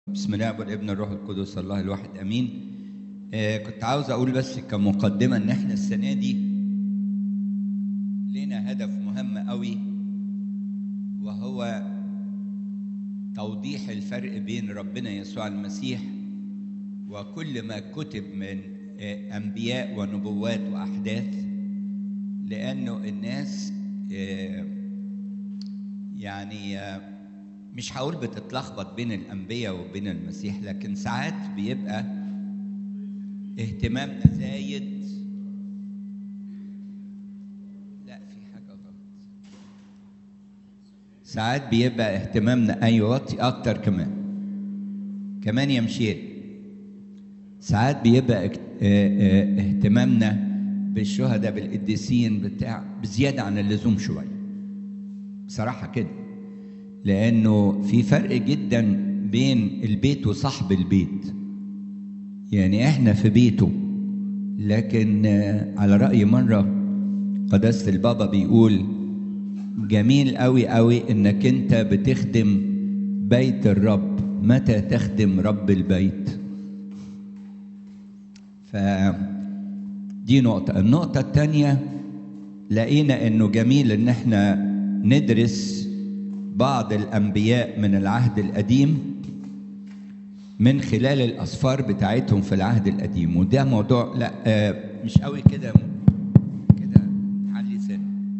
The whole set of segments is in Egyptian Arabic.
بسم الله والابن الروح القدس الله الواحد امين آه كنت عاوز اقول بس كمقدمه ان احنا السنه دي لنا هدف مهم قوي وهو توضيح الفرق بين ربنا يسوع المسيح وكل ما كتب من آه انبياء ونبوات واحداث لانه الناس آه يعني آه مش هقول بتتلخبط بين الانبياء وبين المسيح لكن ساعات بيبقى اهتمامنا زايد لا في حاجه غلط ساعات بيبقى اهتمامنا ايوه وطي اكتر كمان كمان يا مشير ساعات بيبقى اهتمامنا بالشهداء بالقديسين بتاع بزياده عن اللزوم شويه بصراحه كده لانه في فرق جدا بين البيت وصاحب البيت يعني احنا في بيته لكن على راي مره قداسه البابا بيقول جميل قوي قوي انك انت بتخدم بيت الرب متى تخدم رب البيت ف دي نقطة النقطة الثانية لقينا انه جميل ان احنا ندرس بعض الانبياء من العهد القديم من خلال الاسفار بتاعتهم في العهد القديم وده موضوع لا آه مش قوي كده كده علي سن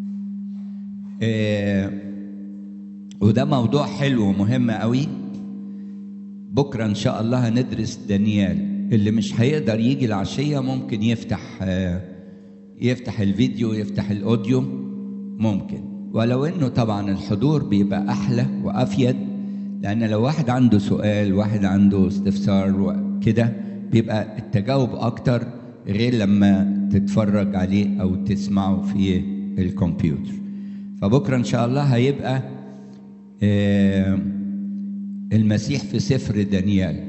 آه وده موضوع حلو ومهم قوي بكره ان شاء الله هندرس دانيال اللي مش هيقدر يجي العشيه ممكن يفتح آه يفتح الفيديو يفتح الاوديو ممكن ولو انه طبعا الحضور بيبقى احلى وافيد لان لو واحد عنده سؤال واحد عنده استفسار وكده بيبقى التجاوب اكتر غير لما تتفرج عليه او تسمعه في الكمبيوتر فبكره ان شاء الله هيبقى آه المسيح في سفر دانيال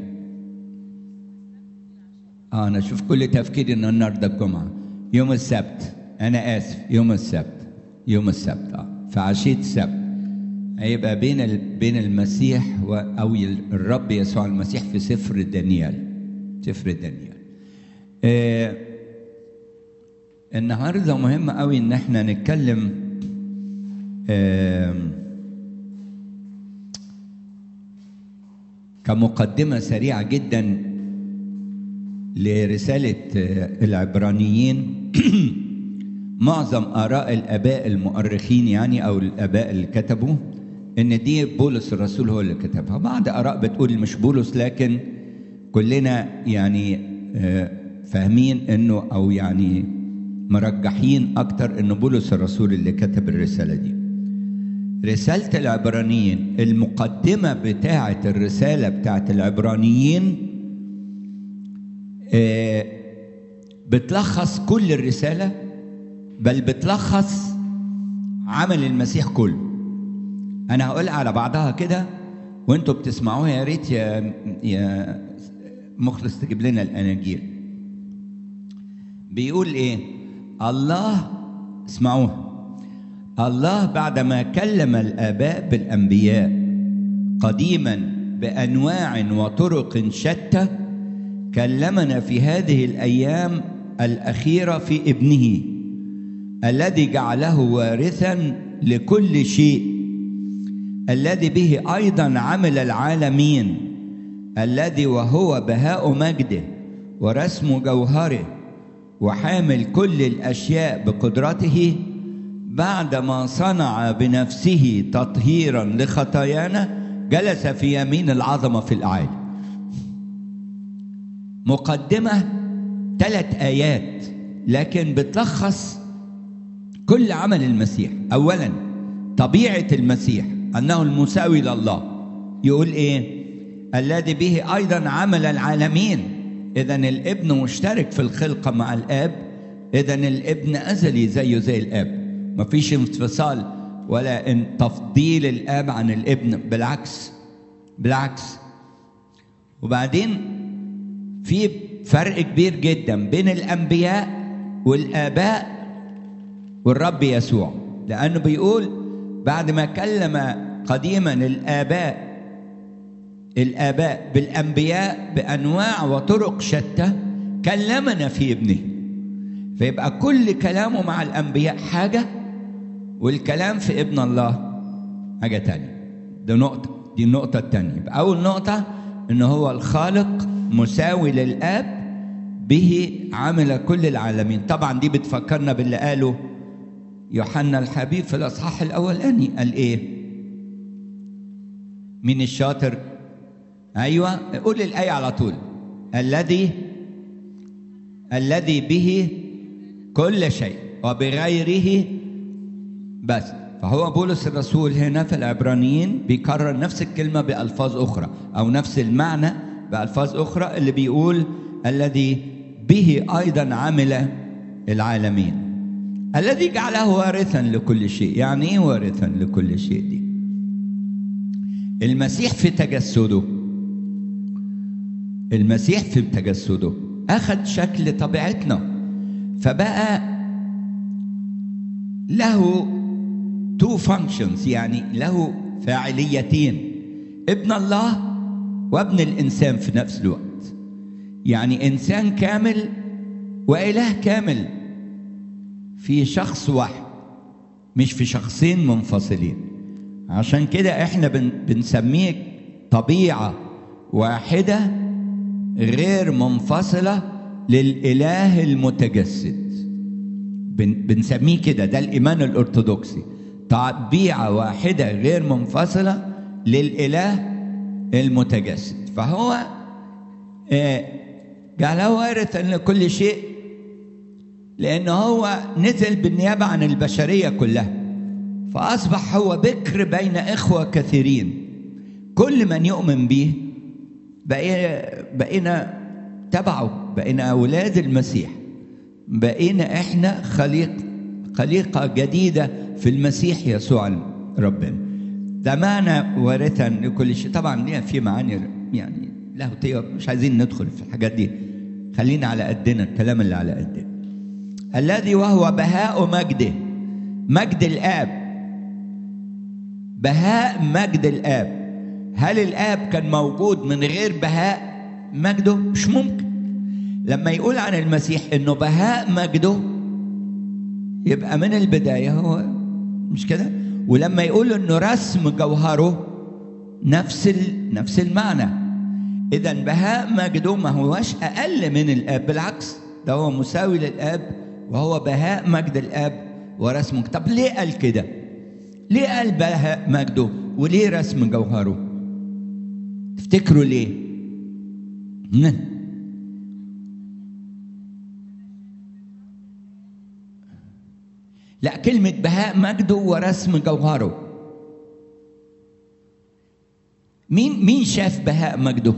اه انا اشوف كل تفكيري ان النهارده الجمعه يوم السبت انا اسف يوم السبت يوم السبت اه في عشيه السبت هيبقى بين ال... بين المسيح و... او الرب يسوع المسيح في سفر دانيال سفر دانيال آه النهارده مهم قوي ان احنا نتكلم آه كمقدمه سريعه جدا لرساله آه العبرانيين معظم آراء الآباء المؤرخين يعني أو الآباء اللي كتبوا إن دي بولس الرسول هو اللي كتبها، بعض آراء بتقول مش بولس لكن كلنا يعني فاهمين إنه أو يعني مرجحين أكتر إنه بولس الرسول اللي كتب الرسالة دي. رسالة العبرانيين المقدمة بتاعة الرسالة بتاعة العبرانيين بتلخص كل الرسالة بل بتلخص عمل المسيح كله انا هقولها على بعضها كده وانتوا بتسمعوها يا ريت يا يا مخلص تجيب لنا الاناجيل بيقول ايه الله اسمعوها الله بعدما كلم الاباء بالانبياء قديما بانواع وطرق شتى كلمنا في هذه الايام الاخيره في ابنه الذي جعله وارثا لكل شيء الذي به ايضا عمل العالمين الذي وهو بهاء مجده ورسم جوهره وحامل كل الاشياء بقدرته بعدما صنع بنفسه تطهيرا لخطايانا جلس في يمين العظمه في الاعالي مقدمه ثلاث ايات لكن بتلخص كل عمل المسيح اولا طبيعه المسيح انه المساوي لله يقول ايه الذي به ايضا عمل العالمين اذا الابن مشترك في الخلقه مع الاب اذا الابن ازلي زيه زي الاب مفيش انفصال ولا ان تفضيل الاب عن الابن بالعكس بالعكس وبعدين في فرق كبير جدا بين الانبياء والاباء والرب يسوع لأنه بيقول بعد ما كلم قديما الآباء الآباء بالأنبياء بأنواع وطرق شتى كلمنا في ابنه فيبقى كل كلامه مع الأنبياء حاجة والكلام في ابن الله حاجة تانية دي نقطة دي النقطة التانية يبقى أول نقطة إن هو الخالق مساوي للآب به عمل كل العالمين طبعا دي بتفكرنا باللي قاله يوحنا الحبيب في الأصحاح الأولاني قال إيه مين الشاطر أيوة قول الآية على طول الذي الذي به كل شيء وبغيره بس فهو بولس الرسول هنا في العبرانيين بيكرر نفس الكلمة بألفاظ أخرى أو نفس المعنى بألفاظ أخرى اللي بيقول الذي به أيضا عمل العالمين الذي جعله وارثا لكل شيء يعني ايه وارثا لكل شيء دي المسيح في تجسده المسيح في تجسده أخذ شكل طبيعتنا فبقى له تو فانكشنز يعني له فاعليتين ابن الله وابن الانسان في نفس الوقت يعني انسان كامل واله كامل في شخص واحد مش في شخصين منفصلين عشان كده احنا بن بنسميه طبيعه واحده غير منفصله للاله المتجسد بن بنسميه كده ده الايمان الارثوذكسي طبيعه واحده غير منفصله للاله المتجسد فهو جعله وارثا لكل شيء لان هو نزل بالنيابه عن البشريه كلها فاصبح هو بكر بين اخوه كثيرين كل من يؤمن به بقينا تبعه بقينا اولاد المسيح بقينا احنا خليق خليقه جديده في المسيح يسوع ربنا ده معنى وارثا لكل شيء طبعا ليها في معاني يعني لاهوتيه مش عايزين ندخل في الحاجات دي خلينا على قدنا الكلام اللي على قدنا الذي وهو بهاء مجده مجد الاب بهاء مجد الاب هل الاب كان موجود من غير بهاء مجده مش ممكن لما يقول عن المسيح انه بهاء مجده يبقى من البدايه هو مش كده ولما يقول انه رسم جوهره نفس ال... نفس المعنى اذا بهاء مجده ما هوش اقل من الاب بالعكس ده هو مساوي للاب وهو بهاء مجد الاب ورسمه طب ليه قال كده ليه قال بهاء مجده وليه رسم جوهره تفتكروا ليه لا كلمة بهاء مجده ورسم جوهره مين مين شاف بهاء مجده؟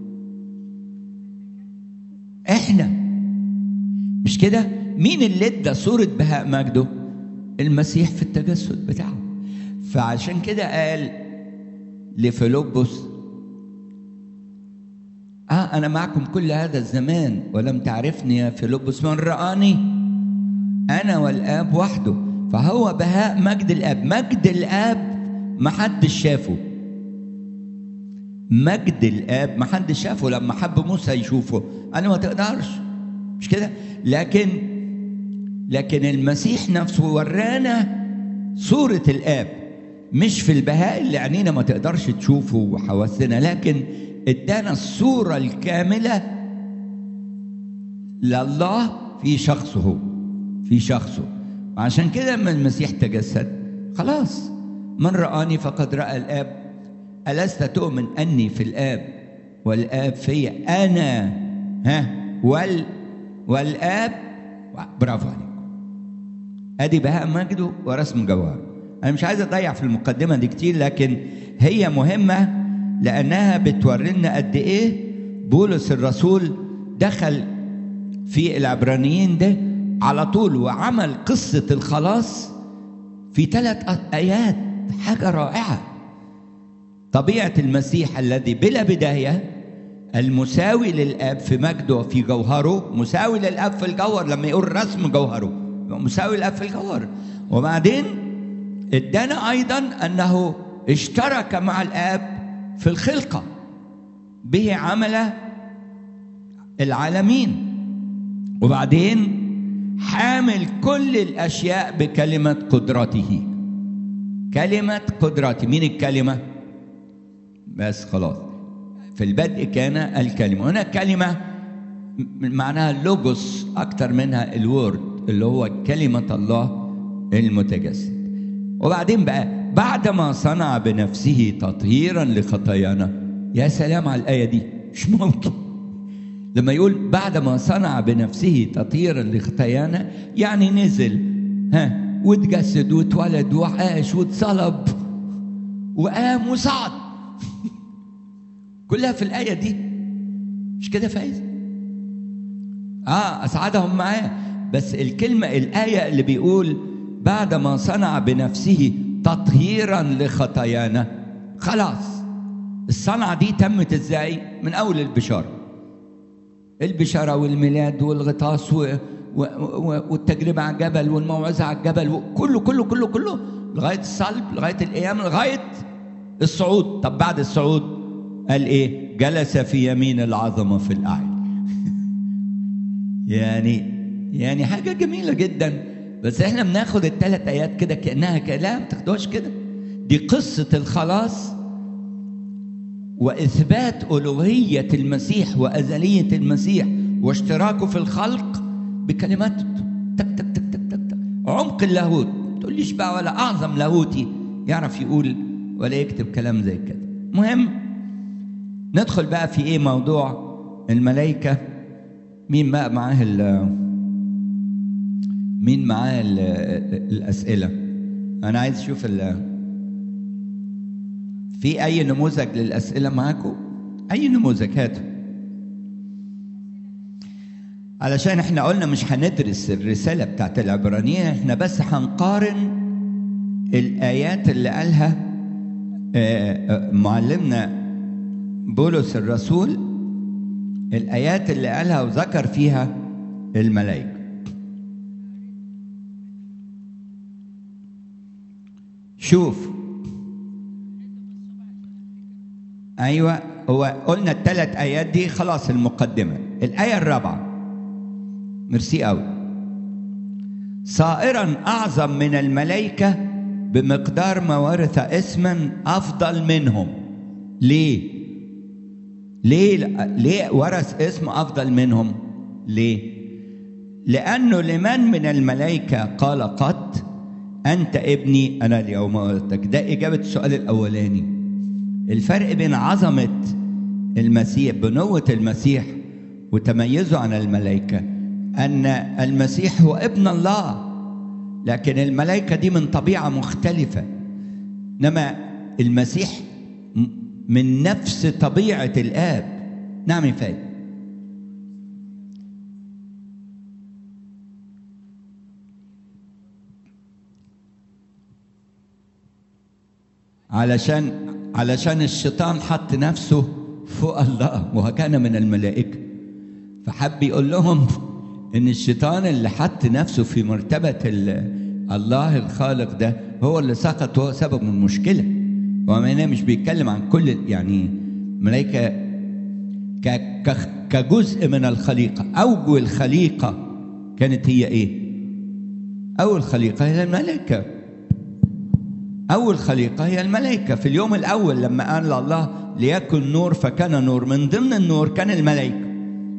احنا مش كده؟ مين اللي ادى صورة بهاء مجده؟ المسيح في التجسد بتاعه فعشان كده قال لفيلبس اه انا معكم كل هذا الزمان ولم تعرفني يا فيلبس من رآني أنا والآب وحده فهو بهاء مجد الآب مجد الآب ما حدش شافه مجد الآب ما حدش شافه لما حب موسى يشوفه أنا ما تقدرش مش كده لكن لكن المسيح نفسه ورانا صورة الآب مش في البهاء اللي عينينا ما تقدرش تشوفه وحواسنا لكن ادانا الصورة الكاملة لله في شخصه في شخصه وعشان كده لما المسيح تجسد خلاص من رآني فقد رأى الآب ألست تؤمن أني في الآب والآب في أنا ها وال والآب برافو عليكم أدي بهاء مجده ورسم جوهر أنا مش عايز أضيع في المقدمة دي كتير لكن هي مهمة لأنها بتوري لنا قد إيه بولس الرسول دخل في العبرانيين ده على طول وعمل قصة الخلاص في ثلاث آيات حاجة رائعة طبيعة المسيح الذي بلا بداية المساوي للآب في مجده وفي جوهره مساوي للآب في الجوهر لما يقول رسم جوهره مساوي للآب في الجوهر وبعدين ادانا أيضا أنه اشترك مع الآب في الخلقة به عمل العالمين وبعدين حامل كل الاشياء بكلمه قدرته كلمه قدرته مين الكلمه بس خلاص في البدء كان الكلمه هنا كلمه معناها اللوجوس اكتر منها الوورد اللي هو كلمه الله المتجسد وبعدين بقى بعدما صنع بنفسه تطهيرا لخطايانا يا سلام على الايه دي مش ممكن لما يقول بعدما صنع بنفسه تطهيرا لخطايانا يعني نزل ها واتجسد واتولد وعاش واتصلب وقام وصعد كلها في الآية دي مش كده فايز اه أسعدهم معاه بس الكلمة الآية اللي بيقول بعدما صنع بنفسه تطهيرا لخطايانا خلاص الصنعة دي تمت ازاي من أول البشارة البشارة والميلاد والغطاس و... و... و... والتجربة على الجبل والموعظة على الجبل وكله كله كله كله لغاية الصلب لغاية القيام لغاية الصعود طب بعد الصعود قال ايه جلس في يمين العظمة في الأعلى يعني يعني حاجة جميلة جدا بس احنا بناخد الثلاث آيات كده كأنها كلام ما تاخدوهاش كده دي قصة الخلاص واثبات الوهيه المسيح وازليه المسيح واشتراكه في الخلق بكلمات تك تك تك تك تك, تك. عمق اللاهوت تقوليش بقى ولا اعظم لاهوتي يعرف يقول ولا يكتب كلام زي كده مهم ندخل بقى في ايه موضوع الملائكه مين بقى معاه ال مين معاه ال الاسئله انا عايز اشوف ال في اي نموذج للاسئله معاكم اي نموذج هاتوا علشان احنا قلنا مش هندرس الرساله بتاعت العبرانيين احنا بس هنقارن الايات اللي قالها معلمنا بولس الرسول الايات اللي قالها وذكر فيها الملائكه شوف ايوه هو قلنا الثلاث ايات دي خلاص المقدمه الايه الرابعه ميرسي قوي صائرا اعظم من الملائكه بمقدار ما ورث اسما افضل منهم ليه ليه ليه ورث اسم افضل منهم ليه لانه لمن من الملائكه قال قد انت ابني انا اليوم ولدتك ده اجابه السؤال الاولاني الفرق بين عظمة المسيح بنوة المسيح وتميزه عن الملائكة أن المسيح هو ابن الله لكن الملائكة دي من طبيعة مختلفة إنما المسيح من نفس طبيعة الآب نعم يا فايد علشان علشان الشيطان حط نفسه فوق الله وكان من الملائكة فحب يقول لهم ان الشيطان اللي حط نفسه في مرتبة الله الخالق ده هو اللي سقط وهو سبب المشكلة وهنا مش بيتكلم عن كل يعني ملائكة كجزء من الخليقة أوجه الخليقة كانت هي إيه؟ أول خليقة هي الملائكة أول خليقة هي الملائكة في اليوم الأول لما قال الله ليكن نور فكان نور من ضمن النور كان الملائكة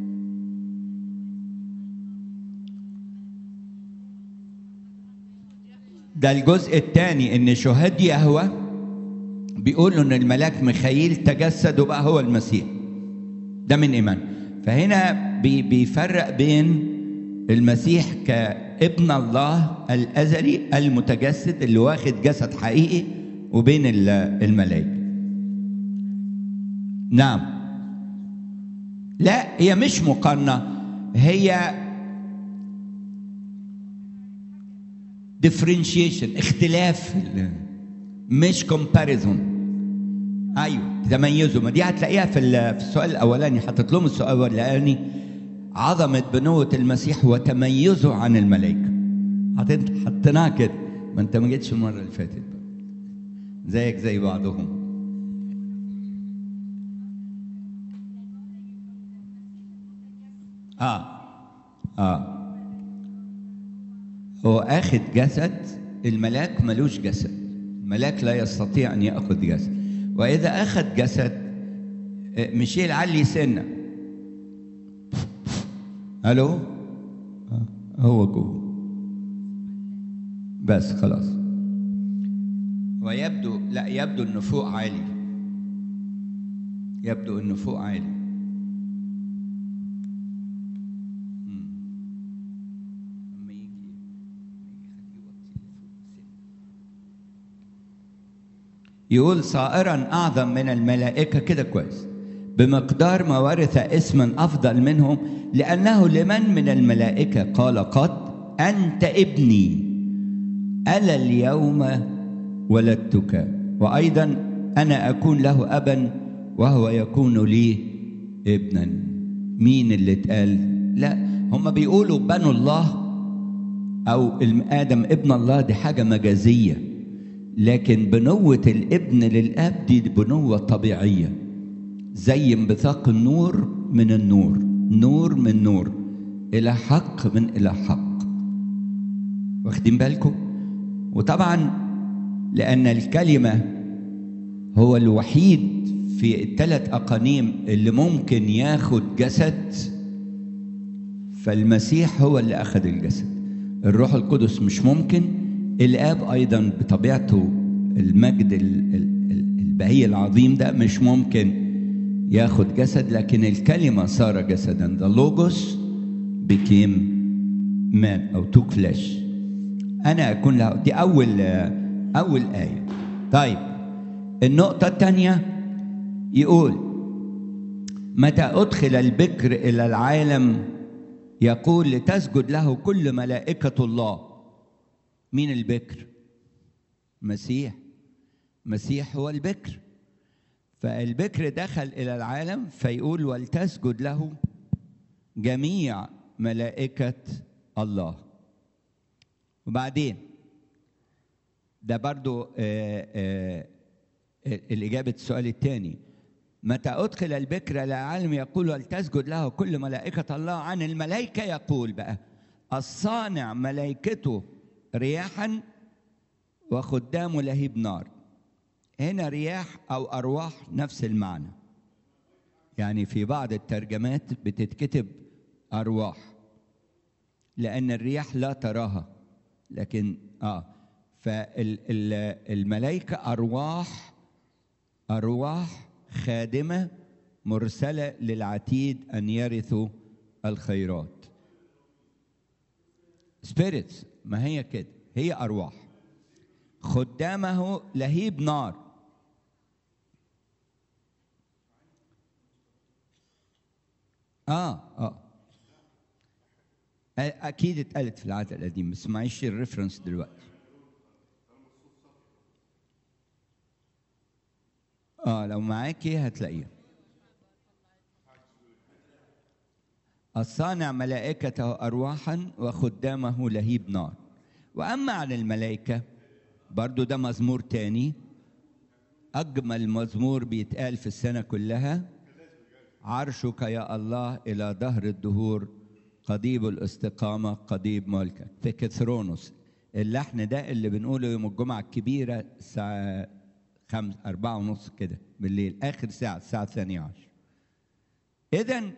ده الجزء الثاني ان شهاد يهوى بيقولوا ان الملاك ميخائيل تجسد وبقى هو المسيح ده من ايمان فهنا بي بيفرق بين المسيح كابن الله الازلي المتجسد اللي واخد جسد حقيقي وبين الملائكه نعم لا هي مش مقارنه هي differentiation اختلاف مش comparison ايوه تميزوا ما دي هتلاقيها في في السؤال الاولاني حطيت لهم السؤال الاولاني عظمه بنوه المسيح وتميزه عن الملائكه حطيت حطيناها كده ما انت ما جيتش المره اللي فاتت بقى زيك زي بعضهم اه اه هو اخذ جسد الملاك ملوش جسد الملاك لا يستطيع ان ياخذ جسد واذا اخذ جسد آه، ميشيل علي سنه الو آه، هو جوه بس خلاص ويبدو لا يبدو انه فوق عالي يبدو انه فوق عالي مم. أما يجي- يجي خليه يوطي لفوق سنة. يقول صائرا اعظم من الملائكه كده كويس بمقدار ما ورث اسما افضل منهم لانه لمن من الملائكه قال قط انت ابني الا اليوم ولدتك وايضا انا اكون له ابا وهو يكون لي ابنا مين اللي اتقال لا هم بيقولوا بنو الله او الم- ادم ابن الله دي حاجه مجازيه لكن بنوه الابن للاب دي بنوه طبيعيه زي انبثاق النور من النور نور من نور الى حق من الى حق واخدين بالكم وطبعا لان الكلمه هو الوحيد في الثلاث اقانيم اللي ممكن ياخد جسد فالمسيح هو اللي اخذ الجسد الروح القدس مش ممكن الاب ايضا بطبيعته المجد ال- ال- ال- البهي العظيم ده مش ممكن ياخد جسد لكن الكلمه صار جسدا the logos became man او took flesh انا اكون له دي اول اول ايه طيب النقطه الثانيه يقول متى ادخل البكر الى العالم يقول لتسجد له كل ملائكه الله مين البكر مسيح مسيح هو البكر فالبكر دخل الى العالم فيقول ولتسجد له جميع ملائكه الله وبعدين ده برضو آه، آه، الإجابة السؤال الثاني متى أدخل البكر إلى العالم يقول ولتسجد له كل ملائكة الله عن الملائكة يقول بقى الصانع ملائكته رياحا وخدامه لهيب نار هنا رياح أو أرواح نفس المعنى يعني في بعض الترجمات بتتكتب أرواح لأن الرياح لا تراها لكن اه فالملائكة أرواح أرواح خادمة مرسلة للعتيد أن يرثوا الخيرات spirits ما هي كده هي أرواح خدامه لهيب نار اه اه اكيد اتقالت في العهد القديم بس معيش الريفرنس دلوقتي اه لو معاكي هتلاقيها الصانع ملائكته ارواحا وخدامه لهيب نار واما عن الملائكه برضو ده مزمور تاني اجمل مزمور بيتقال في السنه كلها عرشك يا الله الى دهر الدهور قضيب الاستقامة قضيب ملكك في كثرونوس اللحن ده اللي بنقوله يوم الجمعة الكبيرة الساعة خمس أربعة ونص كده بالليل آخر ساعة الساعة الثانية عشر إذا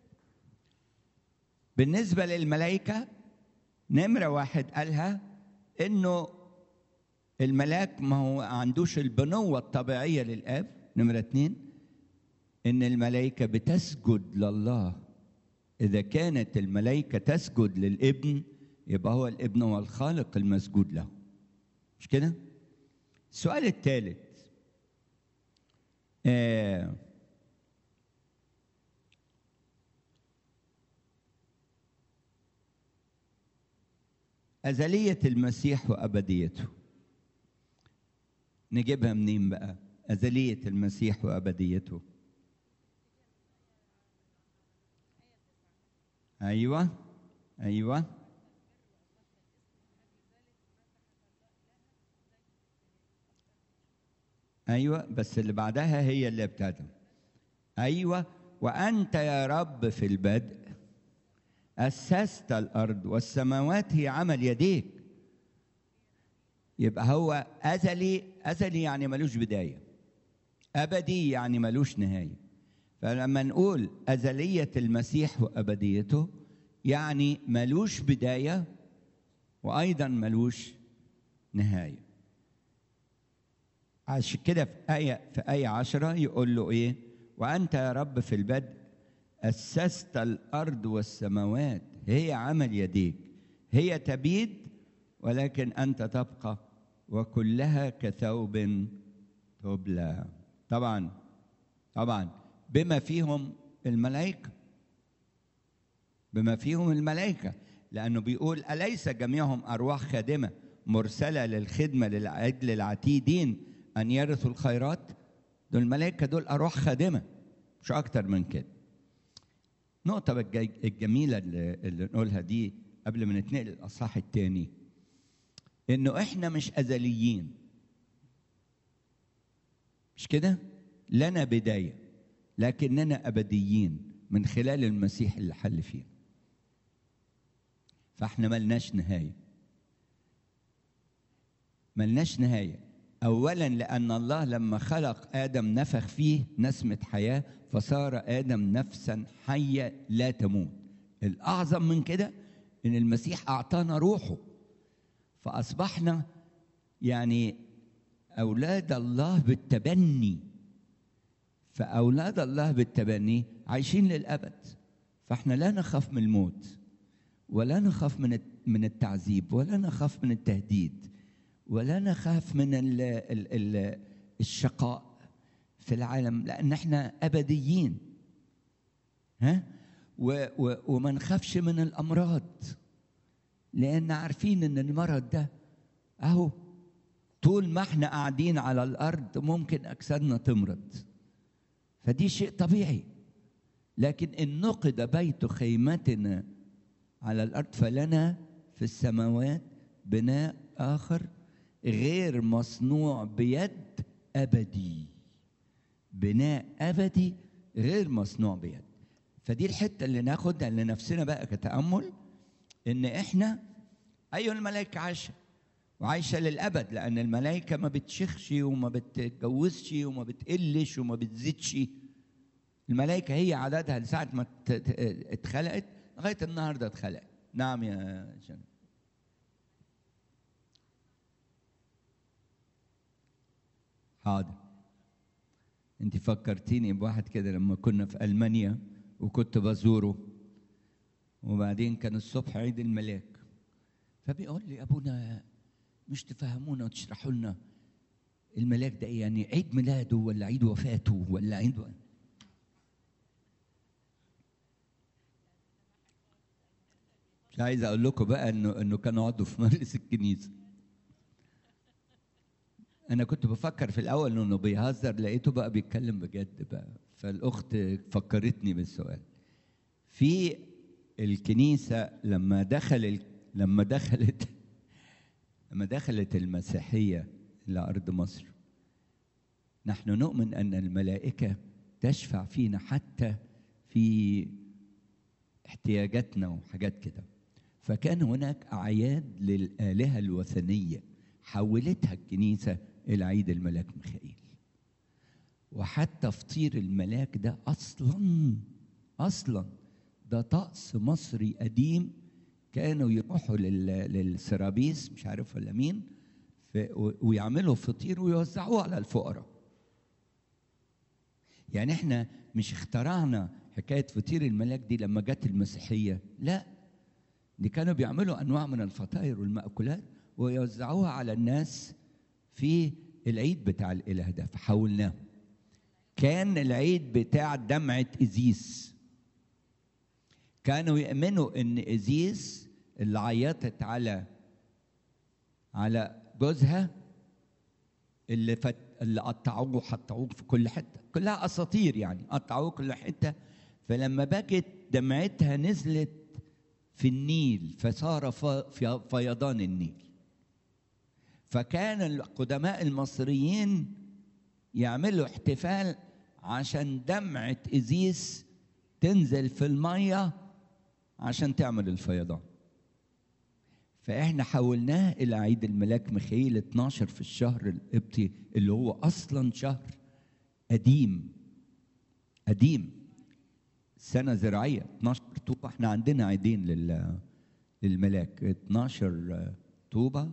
بالنسبة للملائكة نمرة واحد قالها إنه الملاك ما هو عندوش البنوة الطبيعية للآب نمرة اتنين إن الملائكة بتسجد لله إذا كانت الملائكة تسجد للابن يبقى هو الابن هو الخالق المسجود له مش كده؟ السؤال الثالث آه أزلية المسيح وأبديته نجيبها منين بقى؟ أزلية المسيح وأبديته ايوه ايوه ايوه بس اللي بعدها هي اللي ابتدى ايوه وانت يا رب في البدء أسست الأرض والسماوات هي عمل يديك يبقى هو أزلي أزلي يعني ملوش بداية أبدي يعني ملوش نهاية فلما نقول أزلية المسيح وأبديته يعني ملوش بداية وأيضا ملوش نهاية عشان كده في آية في آية عشرة يقول له إيه وأنت يا رب في البدء أسست الأرض والسماوات هي عمل يديك هي تبيد ولكن أنت تبقى وكلها كثوب تبلى طبعا طبعا بما فيهم الملائكة بما فيهم الملائكة لأنه بيقول أليس جميعهم أرواح خادمة مرسلة للخدمة للعدل العتيدين أن يرثوا الخيرات دول الملائكة دول أرواح خادمة مش أكتر من كده نقطة الجميلة اللي, اللي نقولها دي قبل ما نتنقل الأصحاح الثاني إنه إحنا مش أزليين مش كده؟ لنا بداية لكننا أبديين من خلال المسيح اللي حل فينا فإحنا ملناش نهاية ملناش نهاية أولا لأن الله لما خلق آدم نفخ فيه نسمة حياة فصار آدم نفسا حية لا تموت الأعظم من كده إن المسيح أعطانا روحه فأصبحنا يعني أولاد الله بالتبني فأولاد الله بالتبني عايشين للأبد فإحنا لا نخاف من الموت ولا نخاف من من التعذيب ولا نخاف من التهديد ولا نخاف من ال ال ال الشقاء في العالم لان احنا ابديين ها و و وما نخافش من الامراض لان عارفين ان المرض ده اهو طول ما احنا قاعدين على الارض ممكن اجسادنا تمرض فدي شيء طبيعي لكن ان نقد بيت خيمتنا على الارض فلنا في السماوات بناء اخر غير مصنوع بيد ابدي بناء ابدي غير مصنوع بيد فدي الحته اللي ناخدها لنفسنا بقى كتامل ان احنا ايوه الملائكه عايشه وعايشه للابد لان الملائكه ما بتشخش وما بتتجوزش وما بتقلش وما بتزيدش الملائكه هي عددها لساعه ما اتخلقت لغايه النهارده اتخلقت نعم يا جنب حاضر انت فكرتيني بواحد كده لما كنا في المانيا وكنت بزوره وبعدين كان الصبح عيد الملاك فبيقول لي ابونا مش تفهمونا وتشرحوا لنا الملاك ده ايه يعني عيد ميلاده ولا عيد وفاته ولا عيد و... مش عايز اقول لكم بقى انه انه كان عضو في مجلس الكنيسه انا كنت بفكر في الاول انه بيهزر لقيته بقى بيتكلم بجد بقى فالاخت فكرتني بالسؤال في الكنيسه لما دخل لما دخلت لما دخلت المسيحيه الى ارض مصر نحن نؤمن ان الملائكه تشفع فينا حتى في احتياجاتنا وحاجات كده فكان هناك اعياد للالهه الوثنيه حولتها الكنيسه الى عيد الملاك ميخائيل وحتى فطير الملاك ده اصلا اصلا ده طقس مصري قديم كانوا يروحوا للسرابيس مش عارف ولا مين ويعملوا فطير ويوزعوه على الفقراء يعني احنا مش اخترعنا حكايه فطير الملاك دي لما جت المسيحيه لا دي كانوا بيعملوا انواع من الفطاير والمأكولات ويوزعوها على الناس في العيد بتاع الاله ده فحولناه كان العيد بتاع دمعه ازيس كانوا يؤمنوا ان ازيس اللي عيطت على على جوزها اللي فت اللي قطعوه وحطوه في كل حته كلها اساطير يعني قطعوه كل حته فلما بكت دمعتها نزلت في النيل فصار في فيضان النيل فكان القدماء المصريين يعملوا احتفال عشان دمعة إزيس تنزل في المية عشان تعمل الفيضان فاحنا حولناه الى عيد الملاك ميخائيل 12 في الشهر القبطي اللي هو اصلا شهر قديم قديم سنه زراعيه 12 طوبه احنا عندنا عيدين لل للملاك 12 طوبه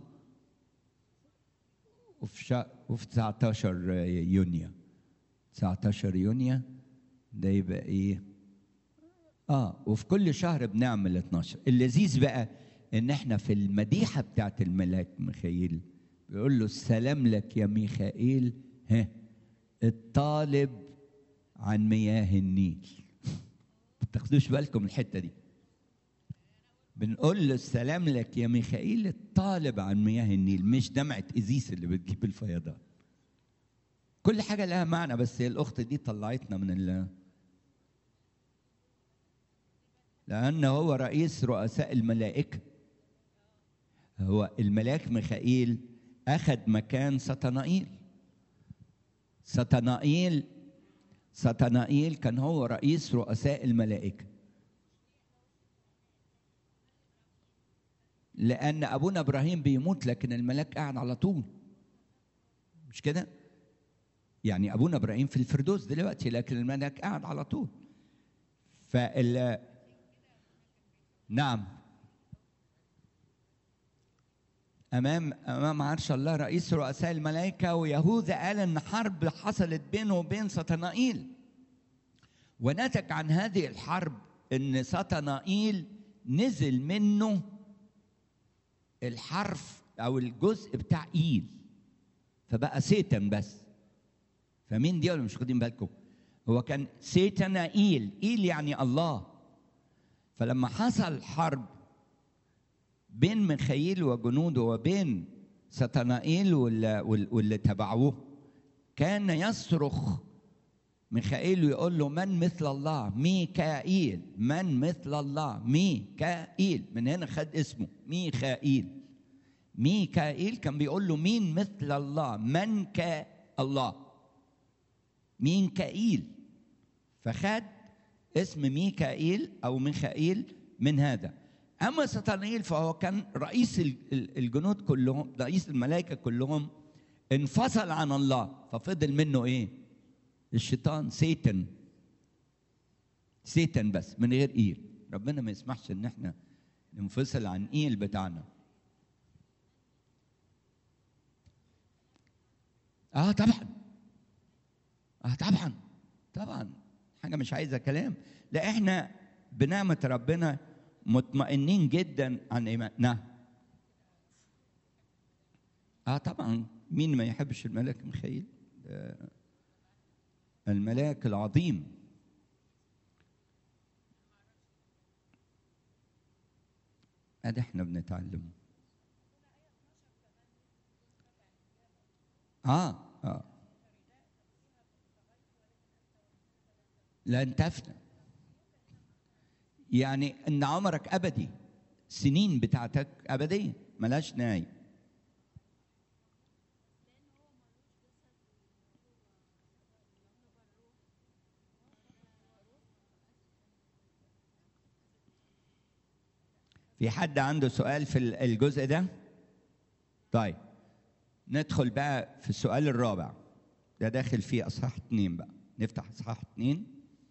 وفي شا... وفي 19 يونيو 19 يونيو ده يبقى ايه اه وفي كل شهر بنعمل 12 اللذيذ بقى ان احنا في المديحه بتاعت الملاك ميخائيل بيقول له السلام لك يا ميخائيل ها الطالب عن مياه النيل ما تاخدوش بالكم من الحته دي بنقول له السلام لك يا ميخائيل الطالب عن مياه النيل مش دمعه ازيس اللي بتجيب الفيضان كل حاجه لها معنى بس الاخت دي طلعتنا من ال لأن هو رئيس رؤساء الملائكة هو الملاك ميخائيل أخذ مكان سطنائيل سطنائيل سطنائيل كان هو رئيس رؤساء الملائكة لأن أبونا إبراهيم بيموت لكن الملاك قاعد على طول مش كده؟ يعني أبونا إبراهيم في الفردوس دلوقتي لكن الملاك قاعد على طول فال نعم امام امام عرش الله رئيس رؤساء الملائكه ويهوذا قال ان حرب حصلت بينه وبين سطنائيل ونتج عن هذه الحرب ان سطنائيل نزل منه الحرف او الجزء بتاع ايل فبقى سيتن بس فمين دي ولا مش واخدين بالكم هو كان سيتنائيل ايل يعني الله فلما حصل حرب بين ميخائيل وجنوده وبين سطنائيل واللي, واللي تبعوه كان يصرخ ميخائيل ويقول له من مثل الله ميكائيل من مثل الله ميكائيل من هنا خد اسمه ميخائيل ميكائيل كان بيقول له مين مثل الله من كالله ميكائيل فخد اسم ميكائيل او ميخائيل من هذا اما سطنائيل فهو كان رئيس الجنود كلهم رئيس الملائكه كلهم انفصل عن الله ففضل منه ايه الشيطان سيتن سيتن بس من غير ايل ربنا ما يسمحش ان احنا ننفصل عن ايل بتاعنا اه طبعا اه طبعا طبعا حاجه مش عايزه كلام لا احنا بنعمه ربنا مطمئنين جدا عن ايماننا اه طبعا مين ما يحبش الملاك ميخائيل آه الملاك العظيم ادي احنا بنتعلم اه اه لن تفنى يعني ان عمرك ابدي سنين بتاعتك ابديه ملاش نهايه في حد عنده سؤال في الجزء ده طيب ندخل بقى في السؤال الرابع ده داخل فيه اصحاح اتنين بقى نفتح اصحاح اتنين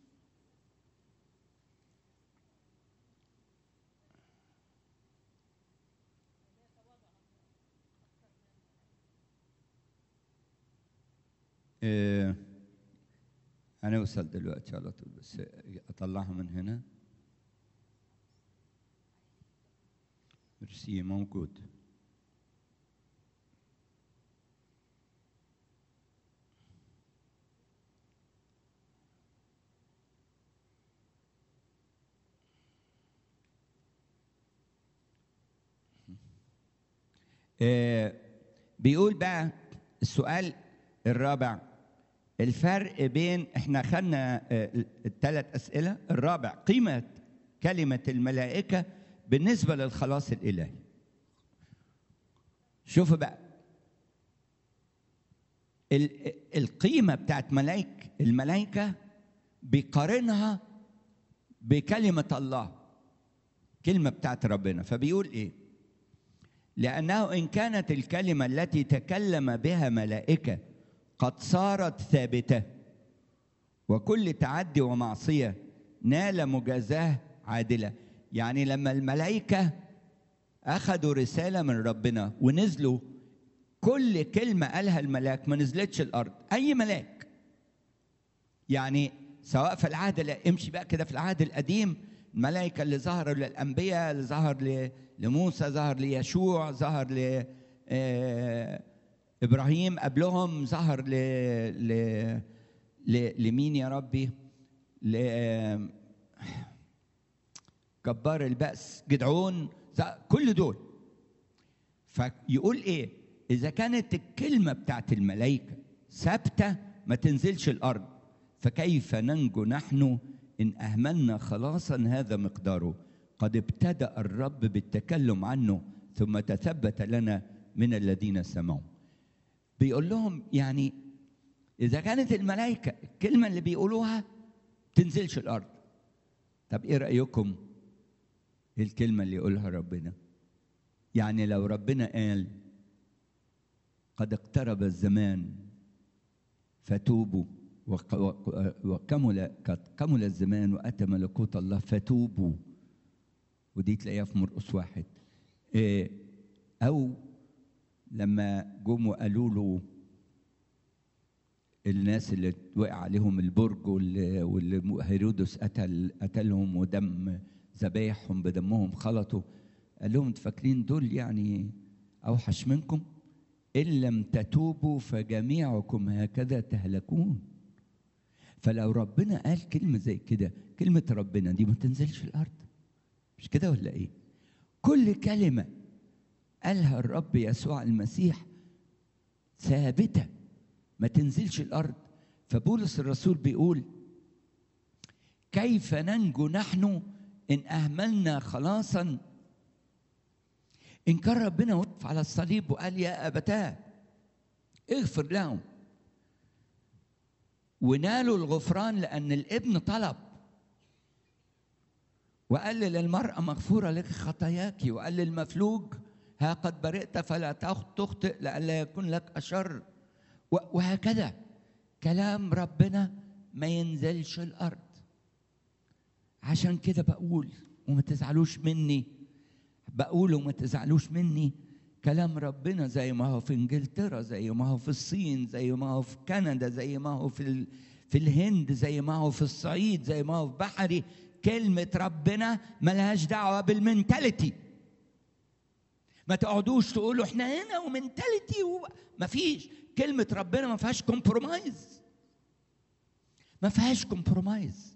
إيه هنوصل دلوقتي على طول بس اطلعها من هنا ميرسي موجود آه بيقول بقى السؤال الرابع الفرق بين احنا خدنا الثلاث اسئله الرابع قيمه كلمه الملائكه بالنسبه للخلاص الالهي شوفوا بقى القيمه بتاعت ملائك الملائكه بيقارنها بكلمه الله كلمة بتاعت ربنا فبيقول إيه لأنه إن كانت الكلمة التي تكلم بها ملائكة قد صارت ثابتة وكل تعدي ومعصية نال مجازاه عادلة يعني لما الملائكة أخذوا رسالة من ربنا ونزلوا كل كلمة قالها الملاك ما نزلتش الأرض أي ملاك يعني سواء في العهد لا امشي بقى كده في العهد القديم الملائكة اللي ظهروا للأنبياء اللي ظهر لموسى ظهر ليشوع ظهر ل إبراهيم قبلهم ظهر ل ل ل لمين يا ربي؟ ل جبار البأس جدعون كل دول فيقول ايه اذا كانت الكلمه بتاعت الملائكه ثابته ما تنزلش الارض فكيف ننجو نحن ان اهملنا خلاصا هذا مقداره قد ابتدا الرب بالتكلم عنه ثم تثبت لنا من الذين سمعوا بيقول لهم يعني اذا كانت الملائكه الكلمه اللي بيقولوها تنزلش الارض طب ايه رايكم الكلمه اللي يقولها ربنا يعني لو ربنا قال قد اقترب الزمان فتوبوا وكمل قد كمل الزمان واتى ملكوت الله فتوبوا ودي تلاقيها في مرقس واحد او لما جم وقالوا له الناس اللي وقع عليهم البرج واللي هيرودس قتل قتلهم ودم ذبايحهم بدمهم خلطوا قال لهم انتوا فاكرين دول يعني اوحش منكم ان لم تتوبوا فجميعكم هكذا تهلكون فلو ربنا قال كلمه زي كده كلمه ربنا دي ما تنزلش الارض مش كده ولا ايه كل كلمه قالها الرب يسوع المسيح ثابته ما تنزلش الارض فبولس الرسول بيقول كيف ننجو نحن ان اهملنا خلاصا ان كان ربنا وقف على الصليب وقال يا ابتاه اغفر لهم ونالوا الغفران لان الابن طلب وقال للمرأة مغفورة لك خطاياك وقال للمفلوج ها قد برئت فلا تخطئ لئلا يكون لك أشر وهكذا كلام ربنا ما ينزلش الأرض عشان كده بقول وما تزعلوش مني بقول وما تزعلوش مني كلام ربنا زي ما هو في انجلترا زي ما هو في الصين زي ما هو في كندا زي ما هو في ال... في الهند زي ما هو في الصعيد زي ما هو في بحري كلمة ربنا ملهاش دعوة بالمنتاليتي ما تقعدوش تقولوا احنا هنا ومنتاليتي و... ما فيش كلمة ربنا ما فيهاش كومبرومايز ما فيهاش كومبرومايز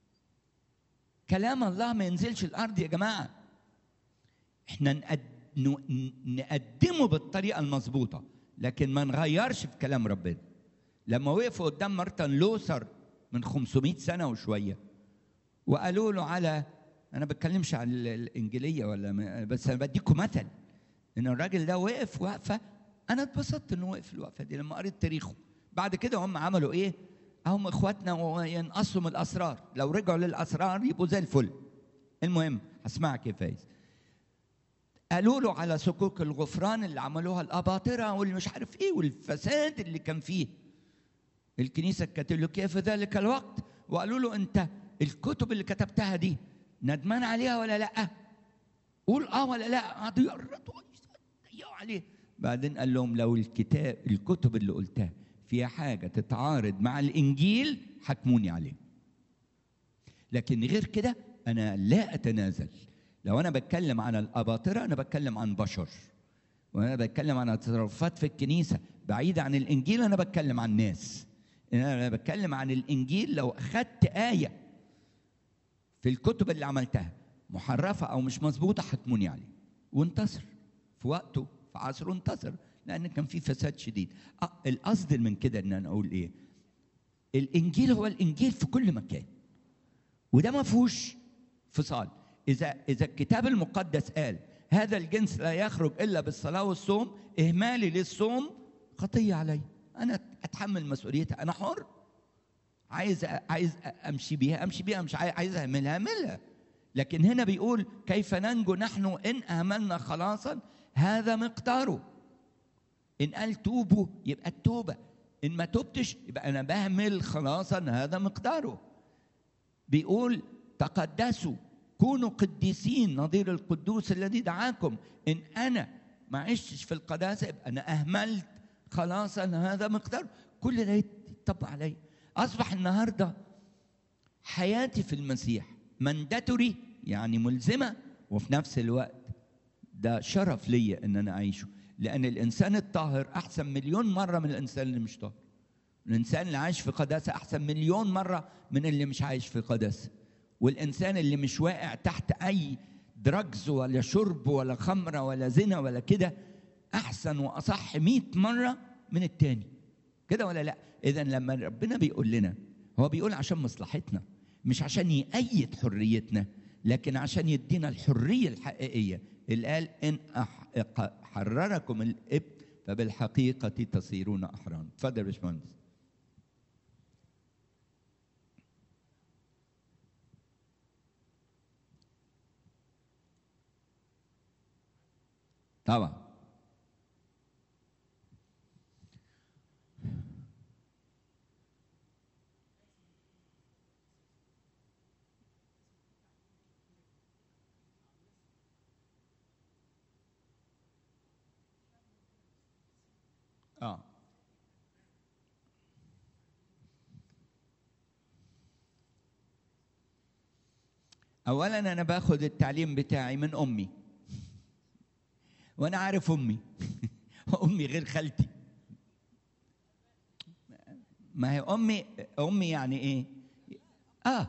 كلام الله ما ينزلش الارض يا جماعه احنا نقد... نقدمه بالطريقه المظبوطه لكن ما نغيرش في كلام ربنا لما وقفوا قدام مارتن لوثر من 500 سنه وشويه وقالوا له على انا بتكلمش عن الانجيليه ولا بس انا بديكم مثل ان الراجل ده وقف وقفه انا اتبسطت انه وقف الوقفه دي لما قريت تاريخه بعد كده هم عملوا ايه هم اخواتنا وينقصوا من الاسرار لو رجعوا للاسرار يبقوا زي الفل المهم هسمعك يا فايز قالوا له على سكوك الغفران اللي عملوها الاباطره واللي مش عارف ايه والفساد اللي كان فيه الكنيسه الكاثوليكيه في ذلك الوقت وقالوا له انت الكتب اللي كتبتها دي ندمان عليها ولا لا قول اه ولا لا قعدوا يقرطوا يضيقوا عليه بعدين قال لهم لو الكتاب الكتب اللي قلتها فيها حاجه تتعارض مع الانجيل حكموني عليه لكن غير كده انا لا اتنازل لو انا بتكلم عن الاباطره انا بتكلم عن بشر وانا بتكلم عن تصرفات في الكنيسه بعيده عن الانجيل انا بتكلم عن ناس انا بتكلم عن الانجيل لو اخذت ايه في الكتب اللي عملتها محرفه او مش مظبوطه حكموني عليه وانتصر في وقته في عصره انتصر لان كان في فساد شديد أه القصد من كده ان انا اقول ايه الانجيل هو الانجيل في كل مكان وده ما فيهوش فصال اذا اذا الكتاب المقدس قال هذا الجنس لا يخرج الا بالصلاه والصوم اهمالي للصوم خطيه علي انا اتحمل مسؤوليتها انا حر عايز عايز امشي بيها امشي بيها مش عايز اهملها اهملها لكن هنا بيقول كيف ننجو نحن ان اهملنا خلاصا هذا مقداره ان قال توبوا يبقى التوبه ان ما تبتش يبقى انا بهمل خلاصا هذا مقداره بيقول تقدسوا كونوا قديسين نظير القدوس الذي دعاكم ان انا ما عشتش في القداسه يبقى انا اهملت خلاصا هذا مقدار كل ده يطبق علي اصبح النهارده حياتي في المسيح منداتوري يعني ملزمه وفي نفس الوقت ده شرف ليا ان انا اعيشه لان الانسان الطاهر احسن مليون مره من الانسان اللي مش طاهر الانسان اللي عايش في قداسه احسن مليون مره من اللي مش عايش في قداسه والانسان اللي مش واقع تحت اي دراجز ولا شرب ولا خمره ولا زنا ولا كده احسن واصح مئة مره من التاني كده ولا لا اذا لما ربنا بيقول لنا هو بيقول عشان مصلحتنا مش عشان يأيد حريتنا لكن عشان يدينا الحريه الحقيقيه اللي قال ان حرركم الاب فبالحقيقه تصيرون احرارا اتفضل يا باشمهندس طبعا اه اولا انا باخد التعليم بتاعي من امي وانا عارف امي امي غير خالتي ما هي امي امي يعني ايه اه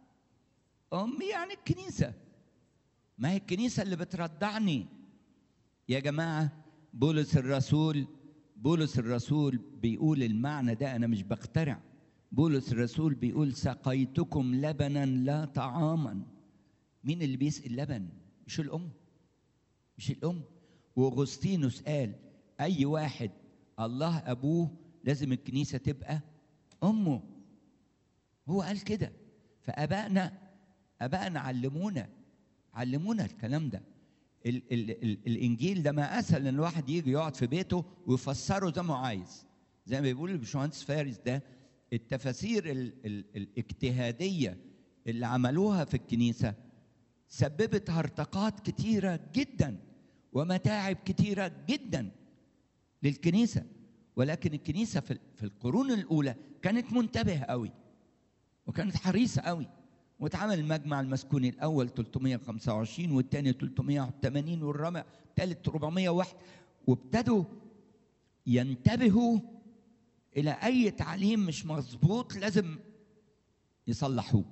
امي يعني الكنيسه ما هي الكنيسه اللي بترضعني يا جماعه بولس الرسول بولس الرسول بيقول المعنى ده انا مش بخترع بولس الرسول بيقول سقيتكم لبنا لا طعاما مين اللي بيسقي اللبن مش الام مش الام واغسطينوس قال اي واحد الله ابوه لازم الكنيسه تبقى امه هو قال كده فابائنا ابائنا علمونا علمونا الكلام ده ال ال ال الانجيل ده ما اسهل ان الواحد يجي يقعد في بيته ويفسره زي ما هو عايز زي ما بيقول الباشمهندس فارس ده التفاسير ال ال الاجتهاديه اللي عملوها في الكنيسه سببت هرطقات كتيره جدا ومتاعب كتيره جدا للكنيسه ولكن الكنيسه في في القرون الاولى كانت منتبهه قوي وكانت حريصه قوي واتعمل المجمع المسكوني الاول 325 والثاني 380 والرابع الثالث 401 وابتدوا ينتبهوا الى اي تعليم مش مظبوط لازم يصلحوه